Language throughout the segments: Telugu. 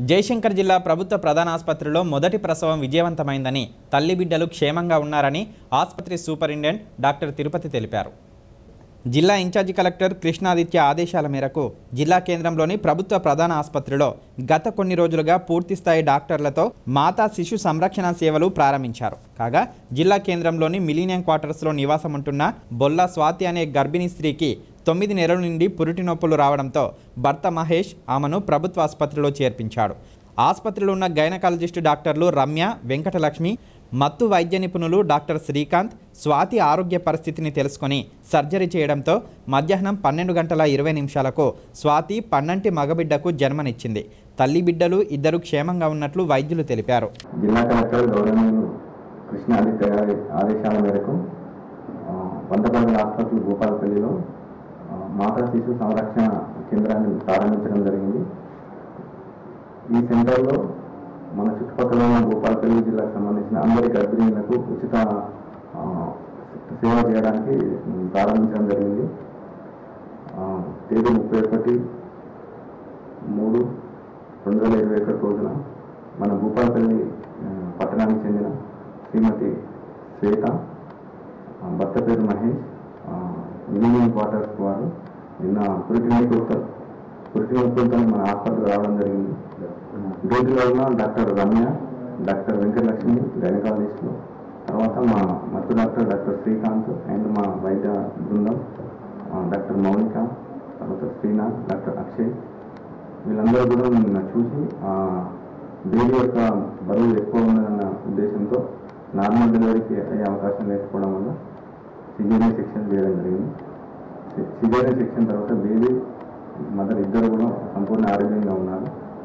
జయశంకర్ జిల్లా ప్రభుత్వ ప్రధాన ఆసుపత్రిలో మొదటి ప్రసవం విజయవంతమైందని తల్లి బిడ్డలు క్షేమంగా ఉన్నారని ఆసుపత్రి సూపరింటెండెంట్ డాక్టర్ తిరుపతి తెలిపారు జిల్లా ఇన్ఛార్జి కలెక్టర్ కృష్ణాదిత్య ఆదేశాల మేరకు జిల్లా కేంద్రంలోని ప్రభుత్వ ప్రధాన ఆసుపత్రిలో గత కొన్ని రోజులుగా పూర్తిస్థాయి డాక్టర్లతో మాతా శిశు సంరక్షణ సేవలు ప్రారంభించారు కాగా జిల్లా కేంద్రంలోని మిలీనియం క్వార్టర్స్లో నివాసం ఉంటున్న బొల్లా స్వాతి అనే గర్భిణీ స్త్రీకి తొమ్మిది నెలల నుండి పురిటి నొప్పులు రావడంతో భర్త మహేష్ ఆమెను ప్రభుత్వ ఆసుపత్రిలో చేర్పించాడు ఆసుపత్రిలో ఉన్న గైనకాలజిస్టు డాక్టర్లు రమ్య వెంకటలక్ష్మి మత్తు వైద్య నిపుణులు డాక్టర్ శ్రీకాంత్ స్వాతి ఆరోగ్య పరిస్థితిని తెలుసుకొని సర్జరీ చేయడంతో మధ్యాహ్నం పన్నెండు గంటల ఇరవై నిమిషాలకు స్వాతి పన్నంటి మగబిడ్డకు జన్మనిచ్చింది తల్లి బిడ్డలు ఇద్దరు క్షేమంగా ఉన్నట్లు వైద్యులు తెలిపారు జిల్లా కలెక్టర్ గౌరవనీయులు కృష్ణ ఆదిత్య గారి ఆదేశాల మేరకు ఆ, వందపల్లి హాస్పిటల్ భూపాలపల్లిలో ఆ, మాతా శిశు సంరక్షణ కేంద్రాన్ని ప్రారంభించడం జరిగింది ఈ సెంటర్లో మన చుట్టుపక్కల ఉన్న భూపాలపల్లి జిల్లాకు సంబంధించిన అందరి గర్భిణీలకు ఉచిత ఆ, సేవ చేయడానికి ఉమ్, ప్రారంభించడం జరిగింది ఆ, తేదీ ముప్పై ఒకటి మూడు రెండు వేల ఇరవై ఒకటి రోజున మన భూపాలపల్లి ఆ, పట్టణానికి చెందిన శ్రీమతి శ్వేత ఆ, భర్త పేరు మహేష్ మిలినియం క్వార్టర్స్ వారు నిన్న పురిటి నొప్పులతో పురిటి నొప్పులతో మన హాస్పిటల్ రావడం జరిగింది డ్యూటీలో ఉన్న డాక్టర్ రమ్య డాక్టర్ వెంకటలక్ష్మి గైనకాలజిస్టులు తర్వాత మా మత్తు డాక్టర్ డాక్టర్ శ్రీకాంత్ అండ్ మా వైద్య బృందం ఆ, డాక్టర్ మౌనిక తర్వాత శ్రీనాథ్ డాక్టర్ అక్షయ్ వీళ్ళందరూ కూడా నిన్న చూసి ఆ, బేబీ యొక్క బరువు ఎక్కువ ఉన్నదన్న ఉద్దేశంతో నార్మల్ డెలివరీకి అయ్యే అవకాశం లేకపోవడం వల్ల సిజేరియన్ సెక్షన్ చేయడం జరిగింది సిజేరియన్ సెక్షన్ తర్వాత బేబీ మదర్ ఇద్దరు కూడా సంపూర్ణ ఆరోగ్యంగా ఉన్నారు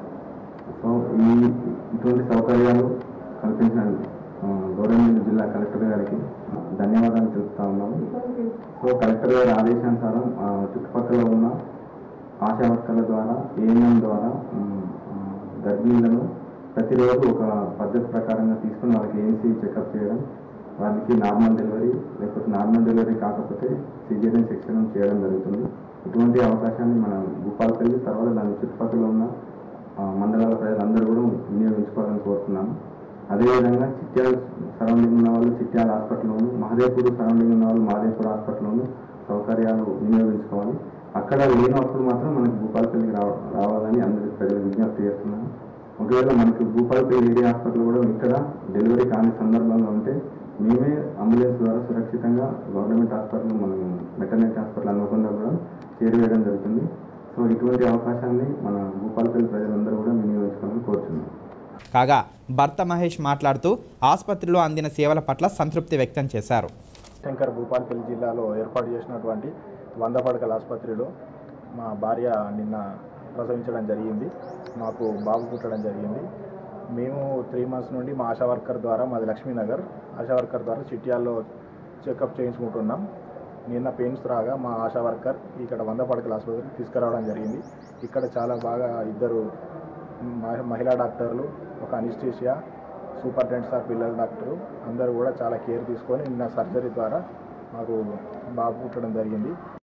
సో ఈ ఇటువంటి సౌకర్యాలు కల్పించిన ఆ, గౌరవనీయ జిల్లా కలెక్టర్ గారికి ధన్యవాదాలు తెలుపుతా ఉన్నాము సో కలెక్టర్ గారి ఆదేశానుసారం ఆ, చుట్టుపక్కల ఉన్న ఆశా వర్కర్ల ద్వారా ఏఎన్ఎం ద్వారా ఉమ్, ఆ, గర్భిణీలను ప్రతిరోజు ఒక పద్ధతి ప్రకారంగా తీసుకుని వాళ్ళకి ఏఎన్సీ చెకప్ చేయడం వాళ్ళకి నార్మల్ డెలివరీ లేకపోతే నార్మల్ డెలివరీ కాకపోతే సిజేరియన్ సెక్షన్ చేయడం జరుగుతుంది ఇటువంటి అవకాశాన్ని మనం భూపాలపల్లి తర్వాత దాని చుట్టుపక్కల ఉన్న ఆ, మండలాల ప్రజలందరూ కూడా వినియోగించుకోవాలని కోరుతున్నాను అదేవిధంగా చిట్యాల సరౌండింగ్ ఉన్న వాళ్ళు చిట్యాల హాస్పిటల్లోను మహదేపూర్ సరౌండింగ్ ఉన్న వాళ్ళు మహదేపూర్ హాస్పిటల్లోను సౌకర్యాలు వినియోగించుకోవాలి అక్కడ లేనప్పుడు మాత్రం మనకి భూపాలపల్లికి రావ రావాలని అందరికి ప్రజలు విజ్ఞప్తి చేస్తున్నాను ఒకవేళ మనకి భూపాలపల్లి ఏరియా హాస్పిటల్ కూడా ఇక్కడ డెలివరీ కాని సందర్భంగా ఉంటే మేమే అంబులెన్స్ ద్వారా సురక్షితంగా గవర్నమెంట్ హాస్పిటల్ మనం మెటర్నిటీ హాస్పిటల్ అనుకుండా కూడా చేరువేయడం జరుగుతుంది సో ఇటువంటి అవకాశాన్ని మన భూపాలపల్లి ప్రజలందరూ కూడా వినియోగించుకోవాలని కోరుతున్నాను కాగా భర్త మహేష్ మాట్లాడుతూ ఆసుపత్రిలో అందిన సేవల పట్ల సంతృప్తి వ్యక్తం చేశారు శంకర్ భూపాలపల్లి జిల్లాలో ఏర్పాటు చేసినటువంటి వంద పడకల ఆసుపత్రిలో మా భార్య నిన్న ప్రసవించడం జరిగింది మాకు బాబు పుట్టడం జరిగింది మేము త్రీ మంత్స్ నుండి మా ఆశా వర్కర్ ద్వారా మాది లక్ష్మీనగర్ ఆశా వర్కర్ ద్వారా చిట్యాల్లో చెకప్ చేయించుకుంటున్నాం నిన్న పెయిన్స్ రాగా మా ఆశా వర్కర్ ఇక్కడ వంద పడకల ఆసుపత్రికి తీసుకురావడం జరిగింది ఇక్కడ చాలా బాగా ఇద్దరు మహి- మహిళా డాక్టర్లు ఒక అనిస్టేషియా సూపరింటెండెంట్ సార్ పిల్లల డాక్టరు అందరూ కూడా చాలా కేర్ తీసుకొని నిన్న సర్జరీ ద్వారా మాకు బాబు పుట్టడం జరిగింది